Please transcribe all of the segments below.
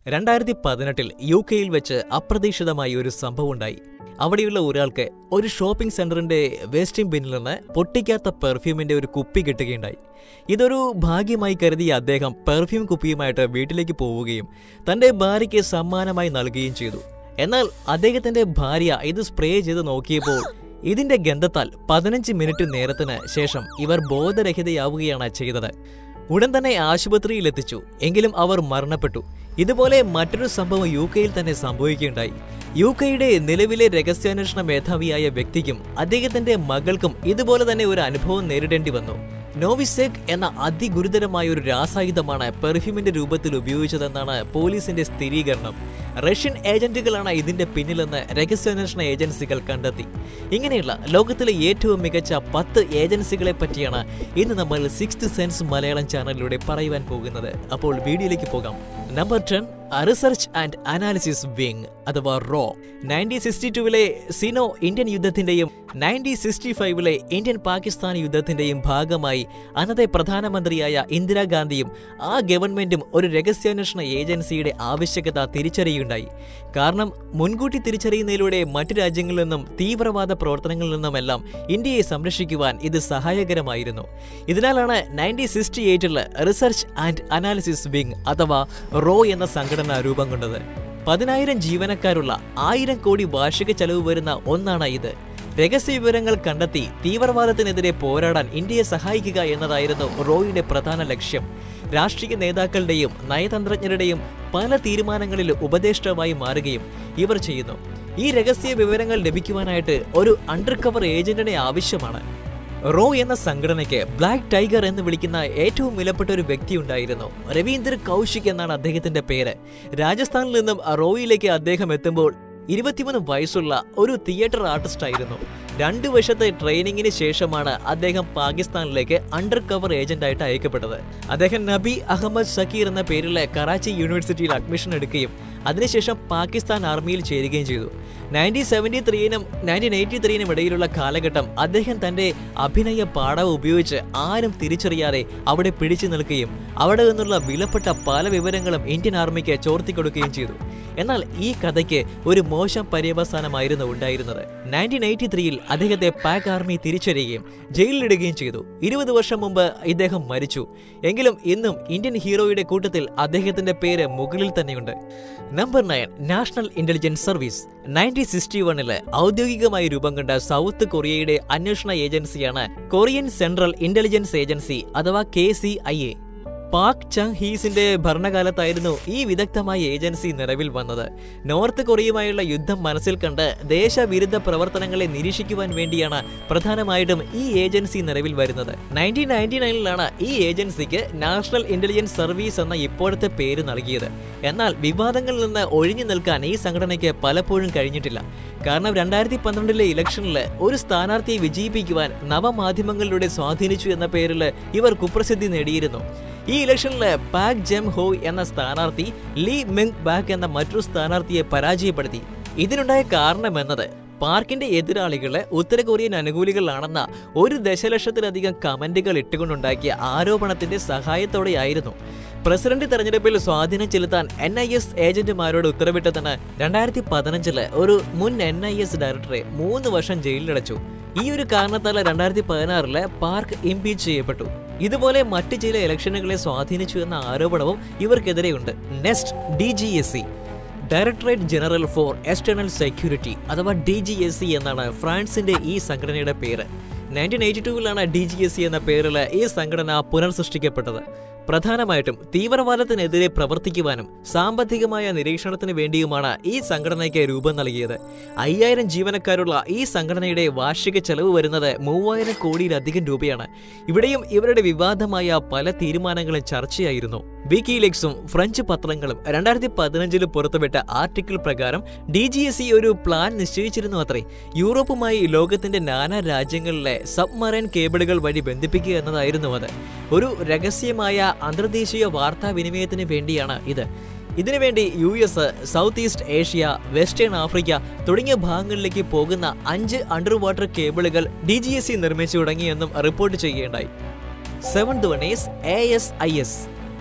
രണ്ടായിരത്തി പതിനെട്ടിൽ യു കെയിൽ വെച്ച് അപ്രതീക്ഷിതമായി ഒരു സംഭവം ഉണ്ടായി അവിടെയുള്ള ഒരാൾക്ക് ഒരു ഷോപ്പിംഗ് സെന്ററിന്റെ വേസ്റ്റിംഗ് ബിന്നിൽ നിന്ന് പൊട്ടിക്കാത്ത പെർഫ്യൂമിന്റെ ഒരു കുപ്പി കിട്ടുകയുണ്ടായി ഇതൊരു ഭാഗ്യമായി കരുതിയ അദ്ദേഹം പെർഫ്യൂം കുപ്പിയുമായിട്ട് വീട്ടിലേക്ക് പോവുകയും തന്റെ ഭാര്യയ്ക്ക് സമ്മാനമായി നൽകുകയും ചെയ്തു എന്നാൽ അദ്ദേഹത്തിന്റെ ഭാര്യ ഇത് സ്പ്രേ ചെയ്ത് നോക്കിയപ്പോൾ ഇതിന്റെ ഗന്ധത്താൽ പതിനഞ്ച് മിനിറ്റ് നേരത്തിന് ശേഷം ഇവർ ബോധരഹിതയാവുകയാണ് ചെയ്തത് ഉടൻ തന്നെ ആശുപത്രിയിൽ എത്തിച്ചു എങ്കിലും അവർ മരണപ്പെട്ടു ഇതുപോലെ മറ്റൊരു സംഭവം യു കെയിൽ തന്നെ സംഭവിക്കുകയുണ്ടായി യു കെയുടെ നിലവിലെ രഹസ്യാന്വേഷണ മേധാവിയായ വ്യക്തിക്കും അദ്ദേഹത്തിന്റെ മകൾക്കും ഇതുപോലെ തന്നെ ഒരു അനുഭവം നേരിടേണ്ടി വന്നു നോവിസെക് എന്ന അതിഗുരുതരമായ ഒരു രാസായുധമാണ് പെർഫ്യൂമിന്റെ രൂപത്തിൽ ഉപയോഗിച്ചതെന്നാണ് പോലീസിന്റെ സ്ഥിരീകരണം റഷ്യൻ ഏജന്റുകളാണ് ഇതിന്റെ പിന്നിലെന്ന് രഹസ്യാന്വേഷണ ഏജൻസികൾ കണ്ടെത്തി ഇങ്ങനെയുള്ള ലോകത്തിലെ ഏറ്റവും മികച്ച പത്ത് ഏജൻസികളെ പറ്റിയാണ് ഇന്ന് നമ്മൾ സിക്സ്ത് സെൻസ് മലയാളം ചാനലിലൂടെ പറയുവാൻ പോകുന്നത് അപ്പോൾ വീഡിയോയിലേക്ക് പോകാം number ten research and analysis wing അഥവാ റോ നയൻറ്റീൻ സിക്സ്റ്റി ടുവിലെ സിനോ ഇന്ത്യൻ യുദ്ധത്തിന്റെയും നയൻറ്റീൻ സിക്സ്റ്റി ഫൈവിലെ ഇന്ത്യൻ പാകിസ്ഥാൻ യുദ്ധത്തിന്റെയും ഭാഗമായി അന്നത്തെ പ്രധാനമന്ത്രിയായ ഇന്ദിരാഗാന്ധിയും ആ ഗവൺമെന്റും ഒരു രഹസ്യാന്വേഷണ ഏജൻസിയുടെ ആവശ്യകത തിരിച്ചറിയുകയുണ്ടായി കാരണം മുൻകൂട്ടി തിരിച്ചറിയുന്നതിലൂടെ മറ്റു രാജ്യങ്ങളിൽ നിന്നും തീവ്രവാദ പ്രവർത്തനങ്ങളിൽ നിന്നുമെല്ലാം ഇന്ത്യയെ സംരക്ഷിക്കുവാൻ ഇത് സഹായകരമായിരുന്നു ഇതിനാലാണ് നയൻറ്റീൻ സിക്സ്റ്റി എയ്റ്റിൽ റിസർച്ച് ആൻഡ് അനാലിസിസ് വിങ് അഥവാ റോ എന്ന സംഘടന രൂപം കൊണ്ടത് പതിനായിരം ജീവനക്കാരുള്ള ആയിരം കോടി വാർഷിക ചെലവ് വരുന്ന ഒന്നാണ് ഇത് രഹസ്യ വിവരങ്ങൾ കണ്ടെത്തി തീവ്രവാദത്തിനെതിരെ പോരാടാൻ ഇന്ത്യയെ സഹായിക്കുക എന്നതായിരുന്നു റോയുടെ പ്രധാന ലക്ഷ്യം രാഷ്ട്രീയ നേതാക്കളുടെയും നയതന്ത്രജ്ഞരുടെയും പല തീരുമാനങ്ങളിൽ ഉപദേഷ്ടാവായി മാറുകയും ഇവർ ചെയ്യുന്നു ഈ രഹസ്യ വിവരങ്ങൾ ലഭിക്കുവാനായിട്ട് ഒരു അണ്ടർ കവർ ഏജന്റിനെ ആവശ്യമാണ് റോ എന്ന സംഘടനയ്ക്ക് ബ്ലാക്ക് ടൈഗർ എന്ന് വിളിക്കുന്ന ഏറ്റവും വിലപ്പെട്ട ഒരു വ്യക്തി ഉണ്ടായിരുന്നു രവീന്ദ്ര കൗശിക് എന്നാണ് അദ്ദേഹത്തിന്റെ പേര് രാജസ്ഥാനിൽ നിന്നും റോയിലേക്ക് അദ്ദേഹം എത്തുമ്പോൾ ഇരുപത്തിമൂന്ന് വയസ്സുള്ള ഒരു തിയേറ്റർ ആർട്ടിസ്റ്റ് ആയിരുന്നു രണ്ടു വർഷത്തെ ട്രെയിനിങ്ങിന് ശേഷമാണ് അദ്ദേഹം പാകിസ്ഥാനിലേക്ക് അണ്ടർ കവർ ഏജന്റായിട്ട് അയക്കപ്പെട്ടത് അദ്ദേഹം നബി അഹമ്മദ് സക്കീർ എന്ന പേരിലെ കറാച്ചി യൂണിവേഴ്സിറ്റിയിൽ അഡ്മിഷൻ എടുക്കുകയും അതിനുശേഷം പാകിസ്ഥാൻ ആർമിയിൽ ചേരുകയും ചെയ്തു നയൻറ്റീൻ സെവൻറ്റി ത്രീനും നയൻറ്റീൻ എയ്റ്റി ത്രീനും ഇടയിലുള്ള കാലഘട്ടം അദ്ദേഹം തന്റെ അഭിനയ പാഠം ഉപയോഗിച്ച് ആരും തിരിച്ചറിയാതെ അവിടെ പിടിച്ചു നിൽക്കുകയും അവിടെ നിന്നുള്ള വിലപ്പെട്ട പല വിവരങ്ങളും ഇന്ത്യൻ ആർമിക്ക് ചോർത്തിക്കൊടുക്കുകയും ചെയ്തു എന്നാൽ ഈ കഥയ്ക്ക് ഒരു മോശം പര്യവസാനമായിരുന്നു ഉണ്ടായിരുന്നത് നയൻറ്റീൻ എയ്റ്റി ത്രീയിൽ അദ്ദേഹത്തെ പാക് ആർമി തിരിച്ചറിയുകയും ജയിലിലിടുകയും ചെയ്തു ഇരുപത് വർഷം മുമ്പ് ഇദ്ദേഹം മരിച്ചു എങ്കിലും ഇന്നും ഇന്ത്യൻ ഹീറോയുടെ കൂട്ടത്തിൽ അദ്ദേഹത്തിന്റെ പേര് മുകളിൽ തന്നെയുണ്ട് number nine national intelligence service nineteen sixty വണ്ണില് ഔദ്യോഗികമായി രൂപം കൊണ്ട സൗത്ത് കൊറിയയുടെ അന്വേഷണ ഏജൻസിയാണ് കൊറിയൻ സെൻട്രൽ ഇന്റലിജൻസ് ഏജൻസി അഥവാ K C I A Park Chung ഹീസിന്റെ ഭരണകാലത്തായിരുന്നു ഈ വിദഗ്ധമായ ഏജൻസി നിലവിൽ വന്നത് നോർത്ത് കൊറിയയുമായുള്ള യുദ്ധം മനസ്സിൽ കണ്ട് ദേശവിരുദ്ധ പ്രവർത്തനങ്ങളെ നിരീക്ഷിക്കുവാൻ വേണ്ടിയാണ് പ്രധാനമായിട്ടും ഈ ഏജൻസി നിലവിൽ വരുന്നത് നയൻറ്റീൻ നയൻറ്റി നയനിലാണ് ഈ ഏജൻസിക്ക് നാഷണൽ ഇന്റലിജൻസ് സർവീസ് എന്ന ഇപ്പോഴത്തെ പേര് നൽകിയത് എന്നാൽ വിവാദങ്ങളിൽ നിന്ന് ഒഴിഞ്ഞു നിൽക്കാൻ ഈ സംഘടനയ്ക്ക് പലപ്പോഴും കഴിഞ്ഞിട്ടില്ല കാരണം രണ്ടായിരത്തി പന്ത്രണ്ടിലെ ഇലക്ഷനിൽ ഒരു സ്ഥാനാർത്ഥിയെ വിജയിപ്പിക്കുവാൻ നവമാധ്യമങ്ങളിലൂടെ സ്വാധീനിച്ചു എന്ന പേരിൽ ഇവർ കുപ്രസിദ്ധി നേടിയിരുന്നു ഈ ഇലക്ഷനിൽ പാക് ജെം ഹോയ് എന്ന സ്ഥാനാർത്ഥി ലീ മിങ് ബാക്ക് എന്ന മറ്റൊരു സ്ഥാനാർത്ഥിയെ പരാജയപ്പെടുത്തി ഇതിനുണ്ടായ കാരണമെന്നത് പാർക്കിന്റെ എതിരാളികള് ഉത്തര കൊറിയൻ അനുകൂലികളാണെന്ന ഒരു ദശലക്ഷത്തിലധികം കമന്റുകൾ ഇട്ടുകൊണ്ടുണ്ടാക്കിയ ആരോപണത്തിന്റെ സഹായത്തോടെയായിരുന്നു പ്രസിഡന്റ് തെരഞ്ഞെടുപ്പിൽ സ്വാധീനം ചെലുത്താൻ എൻ ഐ എസ് ഏജന്റുമാരോട് ഉത്തരവിട്ടതിന് രണ്ടായിരത്തി പതിനഞ്ചില് ഒരു മുൻ എൻ ഐ എസ് ഡയറക്ടറെ മൂന്ന് വർഷം ജയിലിലടച്ചു ഈ ഒരു കാരണത്താൽ രണ്ടായിരത്തി പതിനാറില് പാർക്ക് ഇംപീച്ച് ചെയ്യപ്പെട്ടു ഇതുപോലെ മറ്റ് ചില ഇലക്ഷനുകളെ സ്വാധീനിച്ചു എന്ന ആരോപണവും ഇവർക്കെതിരെയുണ്ട് next D G S C directorate general for external security അഥവാ ഡി ജി എസ് സി എന്നാണ് ഫ്രാൻസിന്റെ ഈ സംഘടനയുടെ പേര് നയൻറ്റീൻ എയ്റ്റി ടൂവിലാണ് ഡി ജി എസ് സി എന്ന പേരിൽ ഈ സംഘടന പുനർസൃഷ്ടിക്കപ്പെട്ടത് പ്രധാനമായിട്ടും തീവ്രവാദത്തിനെതിരെ പ്രവർത്തിക്കുവാനും സാമ്പത്തികമായ നിരീക്ഷണത്തിന് വേണ്ടിയുമാണ് ഈ സംഘടനയ്ക്ക് രൂപം നൽകിയത് അയ്യായിരം ജീവനക്കാരുള്ള ഈ സംഘടനയുടെ വാർഷിക ചെലവ് വരുന്നത് മൂവായിരം കോടിയിലധികം രൂപയാണ് ഇവിടെയും ഇവരുടെ വിവാദമായ പല തീരുമാനങ്ങളും ചർച്ചയായിരുന്നു വിക്കിലീക്സും ഫ്രഞ്ച് പത്രങ്ങളും രണ്ടായിരത്തി പതിനഞ്ചിൽ പുറത്തുവിട്ട ആർട്ടിക്കിൾ പ്രകാരം ഡി ജി എസ് സി ഒരു പ്ലാൻ നിശ്ചയിച്ചിരുന്നു അത്രേ യൂറോപ്പുമായി ലോകത്തിന്റെ നാനാ രാജ്യങ്ങളിലെ സബ്മറൈൻ കേബിളുകൾ വഴി ബന്ധിപ്പിക്കുക എന്നതായിരുന്നു അത് ഒരു രഹസ്യമായ അന്തർദേശീയ വാർത്താവിനിമയത്തിന് വേണ്ടിയാണ് ഇത് ഇതിനുവേണ്ടി U S South East Asia western Africa തുടങ്ങിയ ഭാഗങ്ങളിലേക്ക് പോകുന്ന അഞ്ച് അണ്ടർ വാട്ടർ കേബിളുകൾ ഡി ജി എസ് സി നിർമ്മിച്ചു തുടങ്ങിയെന്നും റിപ്പോർട്ട് ചെയ്യുകയുണ്ടായി seventh one is A S I S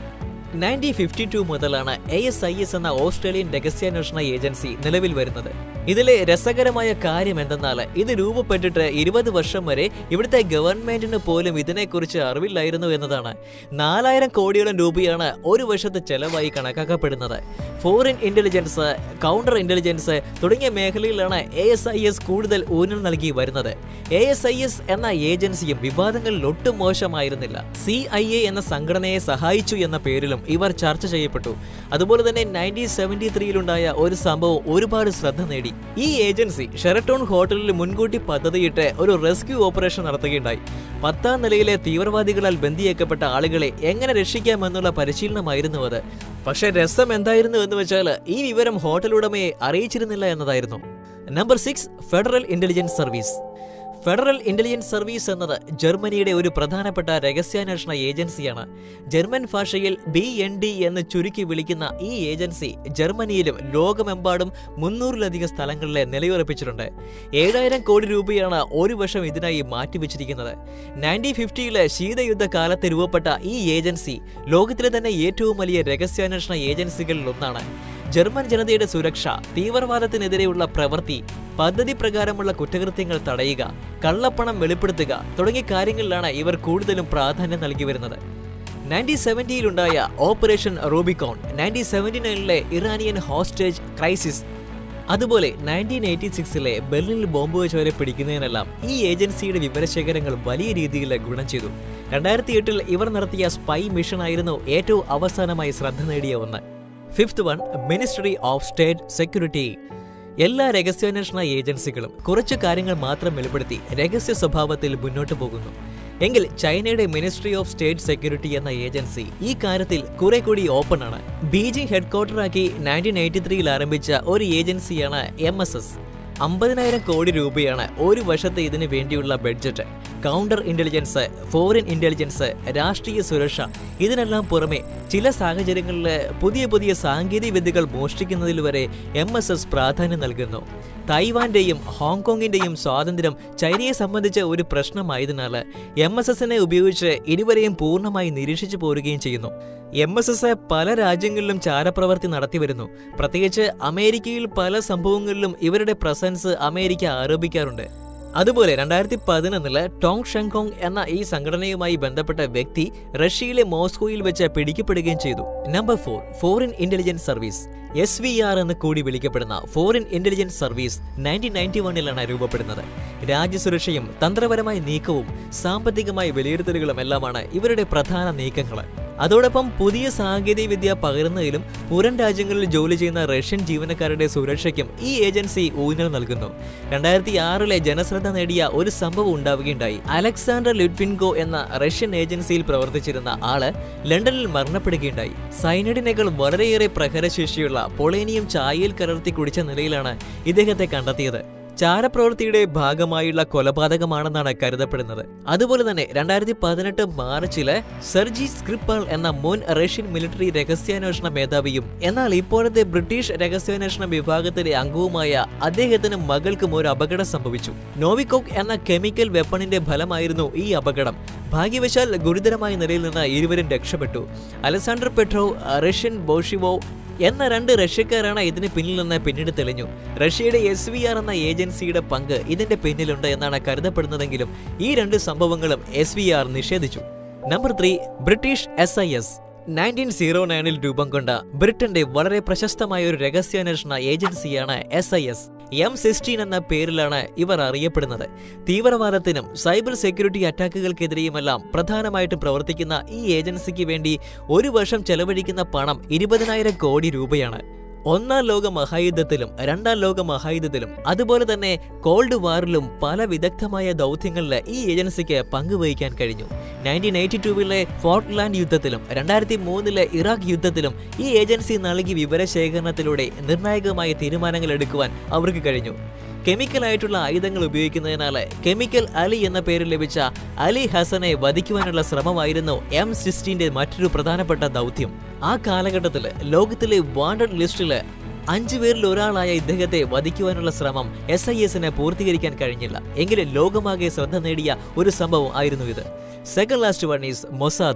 nineteen fifty two മുതലാണ് എ എസ് ഐ എസ് എന്ന ഓസ്ട്രേലിയൻ രഹസ്യാന്വേഷണ ഏജൻസി നിലവിൽ വരുന്നത് ഇതിലെ രസകരമായ കാര്യം എന്തെന്നാൽ ഇത് രൂപപ്പെട്ടിട്ട് ഇരുപത് വർഷം വരെ ഇവിടുത്തെ ഗവൺമെന്റിന് പോലും ഇതിനെക്കുറിച്ച് അറിവില്ലായിരുന്നു എന്നതാണ് നാലായിരം കോടിയോളം രൂപയാണ് ഒരു വർഷത്തെ ചെലവായി കണക്കാക്കപ്പെടുന്നത് ഫോറിൻ ഇന്റലിജൻസ് കൗണ്ടർ ഇന്റലിജൻസ് തുടങ്ങിയ മേഖലയിലാണ് എ എസ് ഐ എസ് കൂടുതൽ ഊന്നൽ നൽകി വരുന്നത് എ എസ് ഐ എസ് എന്ന ഏജൻസിയും വിവാദങ്ങളിൽ ഒട്ടും മോശമായിരുന്നില്ല സി ഐ എ എന്ന സംഘടനയെ സഹായിച്ചു എന്ന പേരിലും ഇവർ ചർച്ച ചെയ്യപ്പെട്ടു അതുപോലെ തന്നെ നയൻറ്റീൻ സെവൻറ്റി ത്രീയിലുണ്ടായ ഒരു സംഭവം ഒരുപാട് ശ്രദ്ധ നേടി ഈ ഏജൻസി ഷെറട്ടോൺ ഹോട്ടലിൽ മുൻകൂട്ടി പദ്ധതിയിട്ട് ഒരു റെസ്ക്യൂ ഓപ്പറേഷൻ നടത്തുകയുണ്ടായി പത്താം നിലയിലെ തീവ്രവാദികളാൽ ബന്ദിയാക്കപ്പെട്ട ആളുകളെ എങ്ങനെ രക്ഷിക്കാമെന്നുള്ള പരിശീലനമായിരുന്നു അത് പക്ഷേ രസം എന്തായിരുന്നു എന്ന് വെച്ചാൽ ഈ വിവരം ഹോട്ടൽ ഉടമയെ അറിയിച്ചിരുന്നില്ല എന്നതായിരുന്നു number six federal intelligence service federal intelligence service എന്നത് ജർമ്മനിയുടെ ഒരു പ്രധാനപ്പെട്ട രഹസ്യാന്വേഷണ ഏജൻസിയാണ് ജർമ്മൻ ഭാഷയിൽ ബി എൻ ഡി എന്ന് ചുരുക്കി വിളിക്കുന്ന ഈ ഏജൻസി ജർമ്മനിയിലും ലോകമെമ്പാടും മുന്നൂറിലധികം സ്ഥലങ്ങളിലെ നിലയുറപ്പിച്ചിട്ടുണ്ട് ഏഴായിരം കോടി രൂപയാണ് ഒരു വർഷം ഇതിനായി മാറ്റിവെച്ചിരിക്കുന്നത് നയൻറ്റീൻ ഫിഫ്റ്റിയിലെ ശീതയുദ്ധ കാലത്ത് രൂപപ്പെട്ട ഈ ഏജൻസി ലോകത്തിലെ തന്നെ ഏറ്റവും വലിയ രഹസ്യാന്വേഷണ ഏജൻസികളിൽ ഒന്നാണ് ജർമ്മൻ ജനതയുടെ സുരക്ഷ തീവ്രവാദത്തിനെതിരെയുള്ള പ്രവൃത്തി പദ്ധതി പ്രകാരമുള്ള കുറ്റകൃത്യങ്ങൾ തടയുക കള്ളപ്പണം വെളിപ്പെടുത്തുക തുടങ്ങിയ കാര്യങ്ങളിലാണ് ഇവർ കൂടുതലും പ്രാധാന്യം നൽകി വരുന്നത് നയൻറ്റീൻ സെവൻറ്റിയിലുണ്ടായ ഓപ്പറേഷൻ റൂബിക്കോൺ നയൻറ്റീൻ സെവൻറ്റി നയനിലെ ഇറാനിയൻ ഹോസ്റ്റേജ് ക്രൈസിസ് അതുപോലെ നയൻറ്റീൻ എയ്റ്റി സിക്സിലെ ബെർലിനിൽ ബോംബ് വെച്ചവരെ പിടിക്കുന്നതിനെല്ലാം ഈ ഏജൻസിയുടെ വിവരശേഖരങ്ങൾ വലിയ രീതിയിൽ ഗുണം ചെയ്തു രണ്ടായിരത്തി എട്ടിൽ ഇവർ നടത്തിയ സ്പൈ മിഷൻ ആയിരുന്നു ഏറ്റവും അവസാനമായി ശ്രദ്ധ നേടിയ ഒന്ന് fifth one ministry of state security എല്ലാ രഹസ്യാന്വേഷണ ഏജൻസികളും കുറച്ച് കാര്യങ്ങൾ മാത്രം വെളിപ്പെടുത്തി രഹസ്യ സ്വഭാവത്തിൽ മുന്നോട്ട് പോകുന്നു എങ്കിൽ ചൈനയുടെ മിനിസ്ട്രി ഓഫ് സ്റ്റേറ്റ് സെക്യൂരിറ്റി എന്ന ഏജൻസി ഈ കാര്യത്തിൽ കുറെ കൂടി ഓപ്പൺ ആണ് ബീജിംഗ് ഹെഡ്ക്വാർട്ടറാക്കി നയൻറ്റീൻ എയ്റ്റി ത്രീയിൽ ആരംഭിച്ച ഒരു ഏജൻസിയാണ് എം എസ് എസ് അമ്പതിനായിരം കോടി രൂപയാണ് ഒരു വർഷത്തെ ഇതിന് വേണ്ടിയുള്ള budget counter intelligence foreign intelligence രാഷ്ട്രീയ സുരക്ഷ ഇതിനെല്ലാം പുറമെ ചില സാഹചര്യങ്ങളിൽ പുതിയ പുതിയ സാങ്കേതിക വിദ്യകൾ മോഷ്ടിക്കുന്നതിൽ വരെ എം എസ് എസ് പ്രാധാന്യം നൽകുന്നു തായ്വാന്റെയും ഹോങ്കോങ്ങിന്റെയും സ്വാതന്ത്ര്യം ചൈനയെ സംബന്ധിച്ച ഒരു പ്രശ്നമായതിനാൽ എം എസ് എസിനെ ഉപയോഗിച്ച് ഇരുവരെയും പൂർണ്ണമായി നിരീക്ഷിച്ചു പോരുകയും ചെയ്യുന്നു എം എസ് എസ് പല രാജ്യങ്ങളിലും ചാരപ്രവർത്തി നടത്തിവരുന്നു പ്രത്യേകിച്ച് അമേരിക്കയിൽ പല സംഭവങ്ങളിലും ഇവരുടെ പ്രസൻസ് അമേരിക്ക ആരോപിക്കാറുണ്ട് അതുപോലെ രണ്ടായിരത്തി പതിനൊന്നില് ടോങ് ഷെങ്കോങ് എന്ന ഈ സംഘടനയുമായി ബന്ധപ്പെട്ട വ്യക്തി റഷ്യയിലെ മോസ്കോയിൽ വെച്ച് പിടിക്കപ്പെടുകയും ചെയ്തു number four foreign intelligence service S V R എന്ന് കൂടി വിളിക്കപ്പെടുന്ന foreign intelligence service nineteen ninety വണ്ണിലാണ് രൂപപ്പെടുന്നത് രാജ്യസുരക്ഷയും തന്ത്രപരമായ നീക്കവും സാമ്പത്തികമായ വിലയിരുത്തലുകളും എല്ലാമാണ് ഇവരുടെ പ്രധാന നീക്കങ്ങൾ അതോടൊപ്പം പുതിയ സാങ്കേതിക വിദ്യ പകരുന്നതിലും പുറം രാജ്യങ്ങളിൽ ജോലി ചെയ്യുന്ന റഷ്യൻ ജീവനക്കാരുടെ സുരക്ഷയ്ക്കും ഈ ഏജൻസി ഊന്നൽ നൽകുന്നു രണ്ടായിരത്തി ആറിലെ ജനശ്രദ്ധ നേടിയ ഒരു സംഭവം ഉണ്ടാവുകയുണ്ടായി അലക്സാണ്ടർ ലുഡ്വിൻകോ എന്ന റഷ്യൻ ഏജൻസിയിൽ പ്രവർത്തിച്ചിരുന്ന ആള് ലണ്ടനിൽ മരണപ്പെടുകയുണ്ടായി സൈനഡിനേക്കാൾ വളരെയേറെ പ്രഹരശേഷിയുള്ള പൊളേനിയം ചായയിൽ കലർത്തി കുടിച്ച നിലയിലാണ് ഇദ്ദേഹത്തെ കണ്ടെത്തിയത് ചാരപ്രവൃത്തിയുടെ ഭാഗമായുള്ള കൊലപാതകമാണെന്നാണ് കരുതപ്പെടുന്നത് അതുപോലെ തന്നെ രണ്ടായിരത്തി പതിനെട്ട് മാർച്ചില് സെർജി സ്ക്രിപ്പൾ എന്ന മുൻ റഷ്യൻ മിലിറ്ററി രഹസ്യാന്വേഷണ മേധാവിയും എന്നാൽ ഇപ്പോഴത്തെ ബ്രിട്ടീഷ് രഹസ്യാന്വേഷണ വിഭാഗത്തിലെ അംഗവുമായ അദ്ദേഹത്തിന് മകൾക്കും ഒരു അപകടം സംഭവിച്ചു നോവിക്കോക്ക് എന്ന കെമിക്കൽ വെപ്പണിന്റെ ഫലമായിരുന്നു ഈ അപകടം ഭാഗ്യവശാൽ ഗുരുതരമായ നിലയിൽ നിന്ന് ഇരുവരും രക്ഷപ്പെട്ടു അലക്സാണ്ടർ പെട്രോവ് റഷ്യൻ ബോഷിവോ എന്ന രണ്ട് റഷ്യക്കാരാണ് ഇതിന് പിന്നിൽ നിന്ന് പിന്നീട് തെളിഞ്ഞു റഷ്യയുടെ എസ് വി ആർ എന്ന ഏജൻസിയുടെ പങ്ക് ഇതിന്റെ പിന്നിലുണ്ട് എന്നാണ് കരുതപ്പെടുന്നതെങ്കിലും ഈ രണ്ട് സംഭവങ്ങളും എസ് വി ആർ നിഷേധിച്ചു number three British S I S nineteen zero നയനിൽ രൂപം കൊണ്ട ബ്രിട്ടന്റെ വളരെ പ്രശസ്തമായ ഒരു രഹസ്യാന്വേഷണ ഏജൻസിയാണ് S I S M sixteen എന്ന പേരിലാണ് ഇവർ അറിയപ്പെടുന്നത് തീവ്രവാദത്തിനും സൈബർ സെക്യൂരിറ്റി അറ്റാക്കുകൾക്കെതിരെയുമെല്ലാം പ്രധാനമായിട്ടും പ്രവർത്തിക്കുന്ന ഈ ഏജൻസിക്ക് വേണ്ടി ഒരു വർഷം ചെലവഴിക്കുന്ന പണം ഇരുപതിനായിരം കോടി രൂപയാണ് ഒന്നാം ലോക മഹായുദ്ധത്തിലും രണ്ടാം ലോക മഹായുദ്ധത്തിലും അതുപോലെ തന്നെ കോൾഡ് വാറിലും പല വിദഗ്ധമായ ദൗത്യങ്ങളിൽ ഈ ഏജൻസിക്ക് പങ്കുവഹിക്കാൻ കഴിഞ്ഞു നയൻറ്റീൻ എയ്റ്റി ടൂവിലെ ഫോർട്ട്ലാൻഡ് യുദ്ധത്തിലും രണ്ടായിരത്തി മൂന്നിലെ ഇറാഖ് യുദ്ധത്തിലും ഈ ഏജൻസി നൽകിയ വിവരശേഖരണത്തിലൂടെ നിർണായകമായ തീരുമാനങ്ങൾ എടുക്കുവാൻ അവർക്ക് കഴിഞ്ഞു കെമിക്കലായിട്ടുള്ള ആയുധങ്ങൾ ഉപയോഗിക്കുന്നതിനാൽ കെമിക്കൽ അലി എന്ന പേര് ലഭിച്ച അലി ഹസനെ വധിക്കുവാനുള്ള ശ്രമമായിരുന്നു എം സിക്സ്റ്റീന്റെ മറ്റൊരു പ്രധാനപ്പെട്ട ദൗത്യം ആ കാലഘട്ടത്തിൽ ലോകത്തിലെ വാണ്ടഡ് ലിസ്റ്റില് അഞ്ചു പേരിൽ ഒരാളായ ഇദ്ദേഹത്തെ വധിക്കുവാനുള്ള ശ്രമം എസ് ഐ എസിന് പൂർത്തീകരിക്കാൻ കഴിഞ്ഞില്ല എങ്കിലും ലോകമാകെ ശ്രദ്ധ നേടിയ ഒരു സംഭവം ആയിരുന്നു ഇത് second last one is Mossad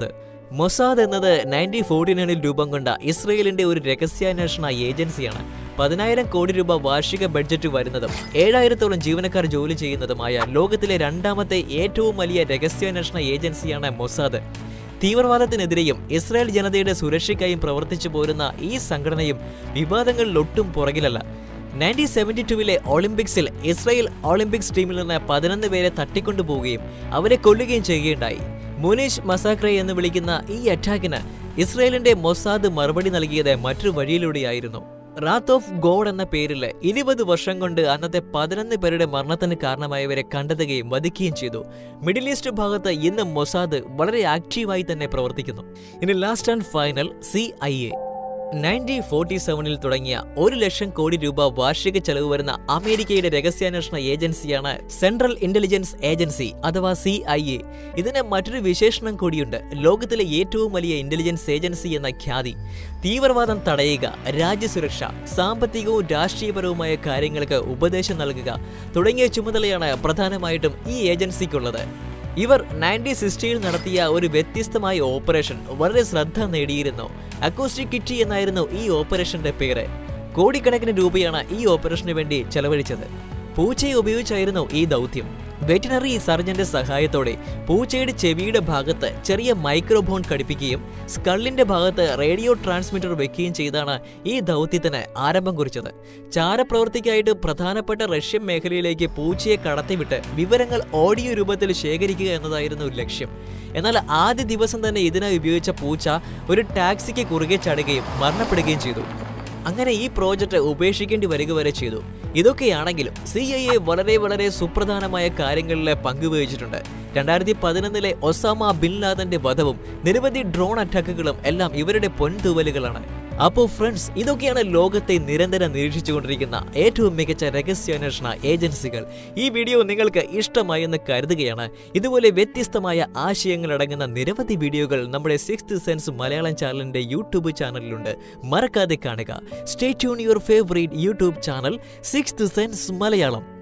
Mossad എന്നത് നയൻറ്റീൻ ഫോർട്ടി നയനിൽ രൂപം കൊണ്ട ഇസ്രയേലിന്റെ ഒരു രഹസ്യാന്വേഷണ ഏജൻസിയാണ് പതിനായിരം കോടി രൂപ വാർഷിക ബഡ്ജറ്റ് വരുന്നതും ഏഴായിരത്തോളം ജീവനക്കാർ ജോലി ചെയ്യുന്നതുമായ ലോകത്തിലെ രണ്ടാമത്തെ ഏറ്റവും വലിയ രഹസ്യാന്വേഷണ ഏജൻസിയാണ് മൊസാദ് തീവ്രവാദത്തിനെതിരെയും ഇസ്രായേൽ ജനതയുടെ സുരക്ഷയ്ക്കായും പ്രവർത്തിച്ചു പോരുന്ന ഈ സംഘടനയും വിവാദങ്ങളിലൊട്ടും പുറകിലല്ല നയൻറ്റീൻ സെവൻറ്റി ടുവിലെ ഒളിമ്പിക്സിൽ ഇസ്രായേൽ ഒളിമ്പിക്സ് ടീമിൽ നിന്ന് പതിനൊന്ന് പേരെ തട്ടിക്കൊണ്ടുപോവുകയും അവരെ കൊല്ലുകയും ചെയ്യുകയുണ്ടായി മുനീഷ് മസാക്രെ എന്ന് വിളിക്കുന്ന ഈ അറ്റാക്കിന് ഇസ്രായേലിന്റെ മൊസാദ് മറുപടി നൽകിയത് മറ്റൊരു വഴിയിലൂടെയായിരുന്നു റാത്ത് ഓഫ് ഗോഡ് എന്ന പേരിൽ ഇരുപത് വർഷം കൊണ്ട് അന്നത്തെ പതിനൊന്ന് പേരുടെ മരണത്തിന് കാരണമായവരെ കണ്ടെത്തുകയും വധിക്കുകയും ചെയ്തു മിഡിൽ ഈസ്റ്റ് ഭാഗത്ത് ഇന്ന് മൊസാദ് വളരെ ആക്റ്റീവായി തന്നെ പ്രവർത്തിക്കുന്നു ഇനി last and final C I A nineteen forty സെവനിൽ തുടങ്ങിയ ഒരു ലക്ഷം കോടി രൂപ വാർഷിക ചെലവ് വരുന്ന അമേരിക്കയുടെ രഹസ്യാന്വേഷണ ഏജൻസിയാണ് സെൻട്രൽ ഇന്റലിജൻസ് ഏജൻസി അഥവാ സി ഐ എ ഇതിന് മറ്റൊരു വിശേഷണം കൂടിയുണ്ട് ലോകത്തിലെ ഏറ്റവും വലിയ ഇന്റലിജൻസ് ഏജൻസി എന്ന ഖ്യാതി തീവ്രവാദം തടയുക രാജ്യസുരക്ഷ സാമ്പത്തികവും രാഷ്ട്രീയപരവുമായ കാര്യങ്ങൾക്ക് ഉപദേശം നൽകുക തുടങ്ങിയ ചുമതലയാണ് പ്രധാനമായിട്ടും ഈ ഏജൻസിക്കുള്ളത് ഇവർ നയൻറ്റീൻ സിക്സ്റ്റിയിൽ നടത്തിയ ഒരു വ്യത്യസ്തമായ ഓപ്പറേഷൻ വളരെ ശ്രദ്ധ നേടിയിരുന്നു അക്കോസ്റ്റിക് കിറ്റി എന്നായിരുന്നു ഈ ഓപ്പറേഷന്റെ പേര് കോടിക്കണക്കിന് രൂപയാണ് ഈ ഓപ്പറേഷന് വേണ്ടി ചെലവഴിച്ചത് പൂച്ചയെ ഉപയോഗിച്ചായിരുന്നു ഈ ദൗത്യം വെറ്റിനറി സർജന്റെ സഹായത്തോടെ പൂച്ചയുടെ ചെവിയുടെ ഭാഗത്ത് ചെറിയ മൈക്രോഫോൺ ഘടിപ്പിക്കുകയും സ്കള്ളിന്റെ ഭാഗത്ത് റേഡിയോ ട്രാൻസ്മിറ്റർ വെക്കുകയും ചെയ്താണ് ഈ ദൗത്യത്തിന് ആരംഭം കുറിച്ചത് ചാരപ്രവൃത്തിക്കായിട്ട് പ്രധാനപ്പെട്ട റഷ്യൻ മേഖലയിലേക്ക് പൂച്ചയെ കടത്തിവിട്ട് വിവരങ്ങൾ ഓഡിയോ രൂപത്തിൽ ശേഖരിക്കുക എന്നതായിരുന്നു ലക്ഷ്യം എന്നാൽ ആദ്യ ദിവസം തന്നെ ഇതിനായി ഉപയോഗിച്ച പൂച്ച ഒരു ടാക്സിക്ക് കുറുകെ ചടുകയും മരണപ്പെടുകയും ചെയ്തു അങ്ങനെ ഈ പ്രോജക്റ്റ് ഉപേക്ഷിക്കേണ്ടി വരിക വരെ ചെയ്തു ഇതൊക്കെയാണെങ്കിലും സി ഐ എ വളരെ വളരെ സുപ്രധാനമായ കാര്യങ്ങളിൽ പങ്കുവഹിച്ചിട്ടുണ്ട് രണ്ടായിരത്തി പതിനൊന്നിലെ ഒസാമ ബിൻ ലാദന്റെ വധവും നിരവധി ഡ്രോൺ അറ്റാക്കുകളും എല്ലാം ഇവരുടെ പൊൻതൂവലുകളാണ് അപ്പോൾ ഫ്രണ്ട്സ് ഇതൊക്കെയാണ് ലോകത്തെ നിരന്തരം നിരീക്ഷിച്ചുകൊണ്ടിരിക്കുന്ന ഏറ്റവും മികച്ച രഹസ്യാന്വേഷണ ഏജൻസികൾ ഈ വീഡിയോ നിങ്ങൾക്ക് ഇഷ്ടമായി എന്ന് കരുതുകയാണ് ഇതുപോലെ വ്യത്യസ്തമായ ആശയങ്ങൾ അടങ്ങുന്ന നിരവധി വീഡിയോകൾ നമ്മുടെ സിക്സ്ത് സെൻസ് മലയാളം ചാനലിന്റെ യൂട്യൂബ് ചാനലിലുണ്ട് മറക്കാതെ കാണുക stay tune your favourite YouTube channel sixth sense Malayalam